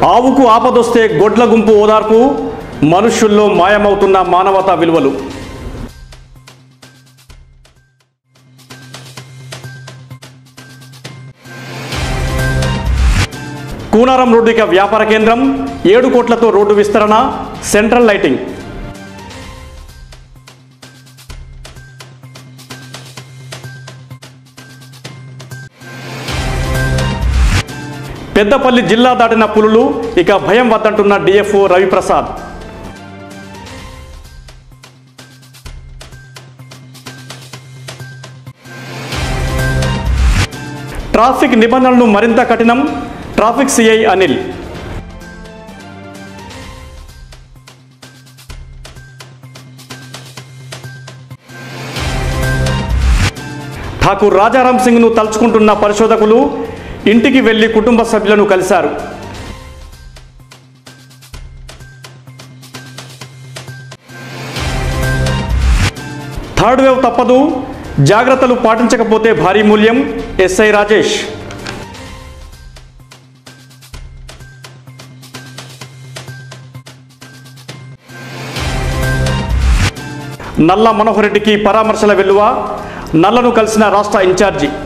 ఆవుకు ఆపదొస్తే గొడ్ల గుంపు ఓదార్పు మనుష్యుల్లో మాయమవుతున్న మానవతా విలువలు కూనారం రోడ్డు ఇక వ్యాపార కేంద్రం ఏడు కోట్లతో రోడ్డు విస్తరణ సెంట్రల్ లైటింగ్ పెద్దపల్లి జిల్లా దాటిన పులులు ఇక భయం వద్దంటున్న డిఎఫ్ఓ రవిప్రసాద్ ట్రాఫిక్ నిబంధనలు మరింత కఠినం ట్రాఫిక్ సిఐ అనిల్ ఠాకూర్ రాజారాం సింగ్ను తలుచుకుంటున్న పరిశోధకులు ఇంటికి వెళ్లి కుటుంబ సభ్యులను కలిశారు థర్డ్ వేవ్ తప్పదు జాగ్రత్తలు పాటించకపోతే భారీ మూల్యం ఎస్ఐ రాజేష్ నల్ల మనోహర్ రెడ్డికి పరామర్శల వెల్లువ నల్లను కలిసిన రాష్ట్ర ఇన్ఛార్జి